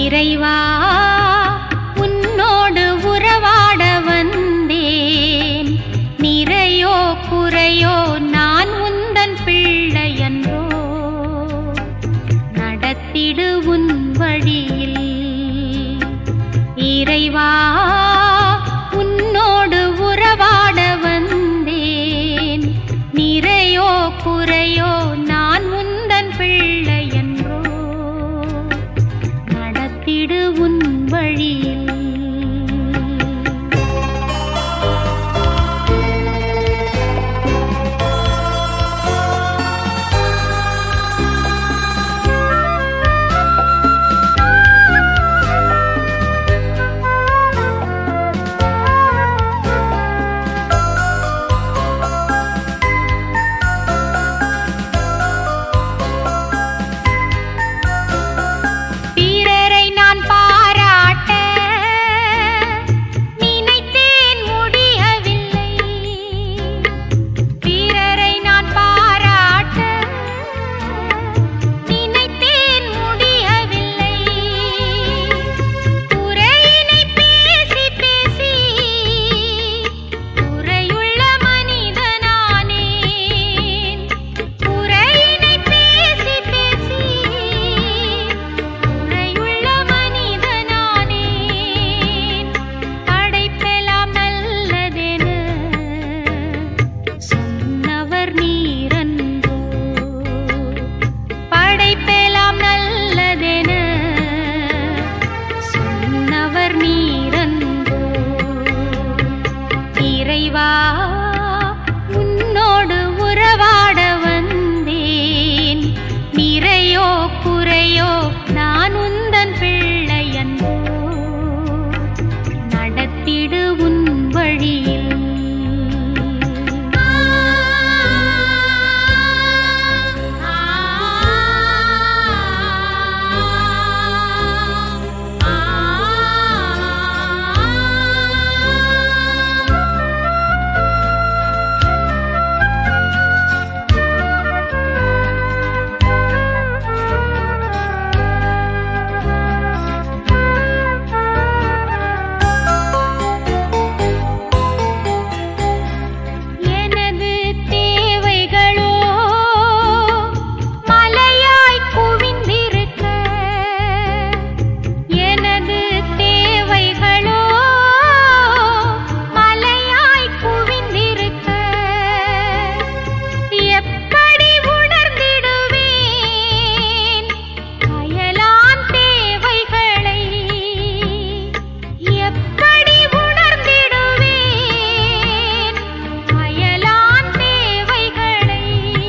இறைவா உன்னோடு உறவாட வந்தேன் நிறையோ குறையோ நான் உந்தன் பிள்ளையன்றோ நடத்திடு உன் வழியில் இறைவா உன்னோடு உறவாட வந்தேன் நிறையோ குறையோ நான் உந்தன் பிள்ளையன்றோ நடத்திடு உன் வழியில் பிறரை நான் பாராட்ட நினைத்தேன் முடியவில்லை பிறரை நான் பாராட்ட நினைத்தேன் முடியவில்லை குறையினை பேசி பேசி குறையுள்ள மனிதனானேன் குறையினை பேசி பேசி குறையுள்ள மனிதனானேன் படைப்பெல்லாம் நல்லதென சொன்னவர் நீரன்றோ படைப்பெல்லாம் நல்லதென சொன்னவர் நீரன்றோ இறைவா உன்னோடு உறவாட வந்தேன் நிறையோ குறையோ நான் உந்தன் பிள்ளையன்றோ நடத்திடு உன் வழியில் எனது தேவைகளோ மலையாய் குவிந்திருக்க எனது தேவைகளோ மலையாய் குவிந்திருக்க எப்படி உணர்ந்திடுவேன் அயலான் தேவைகளை எப்படி உணர்ந்திடுவேன் அயலான் தேவைகளை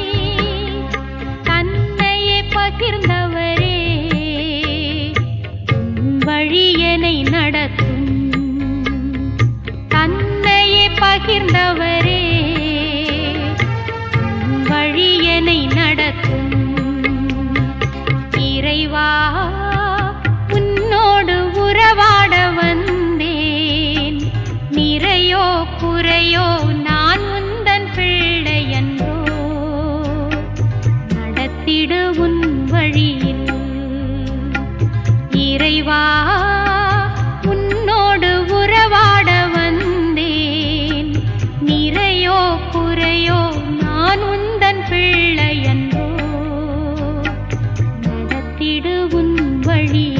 தன்னையே பகிர்ந்தவரே உன் வழியனை நடத்தும் தன்னையே பகிர்ந்தவரே உன் வழியனை நடத்தும் இறைவா உன்னோடு உறவாட வந்தேன் நிறையோ குறையோ நான் உந்தன் பிள்ளையன்றோ நடத்திடு உன் வழியில் இறைவா உன்னோடு உறவாட வந்தேன் நிறையோ குறையோ நான் உந்தன் பிள்ளையன்றோ நடத்திடு உன் வழி